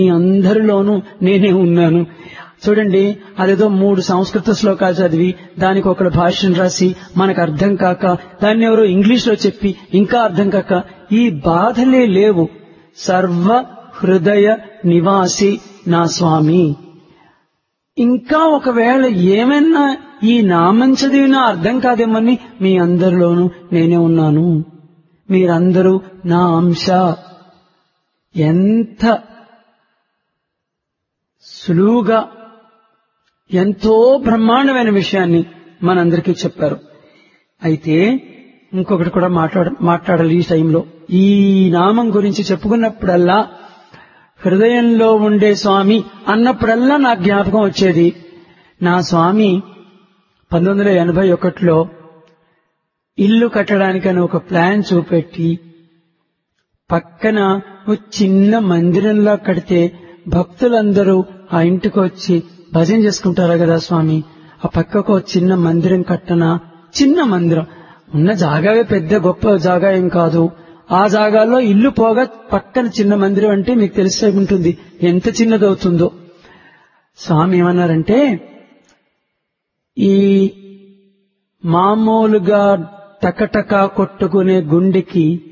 మీ అందరిలోనూ నేనే ఉన్నాను చూడండి అదేదో మూడు సంస్కృత శ్లోకాలు చదివి దానికి ఒకడు భాష్యం రాసి మనకు అర్థం కాక దాన్ని ఎవరో ఇంగ్లీష్ లో చెప్పి ఇంకా అర్థం కాక ఈ బాధలే లేవు సర్వ హృదయ నివాసి నా స్వామి ఇంకా ఒకవేళ ఏమైనా ఈ నామం చదివినా అర్థం కాదేమని మీ అందరిలోనూ నేనే ఉన్నాను మీరందరూ నా అంశ ఎంత సులువుగా ఎంతో బ్రహ్మాండమైన విషయాన్ని మనందరికీ చెప్పారు అయితే ఇంకొకటి కూడా మాట్లాడ మాట్లాడాలి ఈ టైంలో ఈ నామం గురించి చెప్పుకున్నప్పుడల్లా హృదయంలో ఉండే స్వామి అన్నప్పుడల్లా నా జ్ఞాపకం వచ్చేది నా స్వామి పంతొమ్మిది వందల ఎనభై ఒకటిలో ఇల్లు కట్టడానికని ఒక ప్లాన్ చూపెట్టి పక్కన ఓ చిన్న మందిరంలా కడితే భక్తులందరూ ఆ ఇంటికి వచ్చి భజన చేసుకుంటారు కదా స్వామి ఆ పక్కకు ఒక చిన్న మందిరం కట్టనా చిన్న మందిరం ఉన్న జాగావే పెద్ద గొప్ప జాగా ఏం కాదు ఆ జాగాలో ఇల్లు పోగా పక్కన చిన్న మందిరం అంటే మీకు తెలిసే ఉంటుంది ఎంత చిన్నదవుతుందో స్వామి ఏమన్నారంటే ఈ మామూలుగా టకటక కొట్టుకునే గుండెకి